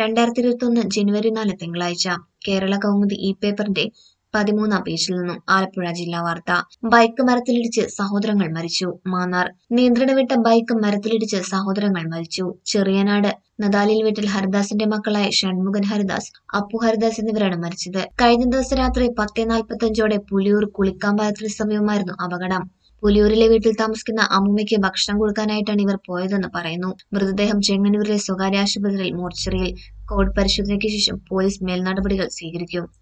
രണ്ടായിരത്തി ഇരുപത്തൊന്ന് ജനുവരി നാല് തിങ്കളാഴ്ച കേരള കൗമുദി ഇ പേപ്പറിന്റെ പതിമൂന്നാം പേജിൽ നിന്നും ആലപ്പുഴ ജില്ലാ വാർത്ത ബൈക്ക് മരത്തിലിടിച്ച് സഹോദരങ്ങൾ മരിച്ചു മാന്നാർ നിയന്ത്രണം വിട്ട ബൈക്ക് മരത്തിലിടിച്ച് സഹോദരങ്ങൾ മരിച്ചു ചെറിയനാട് നദാലിൽ വീട്ടിൽ ഹരിദാസിന്റെ മക്കളായ ഷൺമുഖൻ ഹരിദാസ് അപ്പു ഹരിദാസ് എന്നിവരാണ് മരിച്ചത് കഴിഞ്ഞ ദിവസം രാത്രി പത്തേ നാൽപ്പത്തഞ്ചോടെ പുലിയൂർ കുളിക്കാമ്പാലത്തിന് സമീപമായിരുന്നു അപകടം പുലിയൂരിലെ വീട്ടിൽ താമസിക്കുന്ന അമ്മുമ്മയ്ക്ക് ഭക്ഷണം കൊടുക്കാനായിട്ടാണ് ഇവർ പോയതെന്ന് പറയുന്നു മൃതദേഹം ചെങ്ങന്നൂരിലെ സ്വകാര്യ ആശുപത്രിയിൽ മോർച്ചറിയിൽ കോവിഡ് പരിശോധനയ്ക്ക് ശേഷം പോലീസ് മേൽനടപടികൾ സ്വീകരിക്കും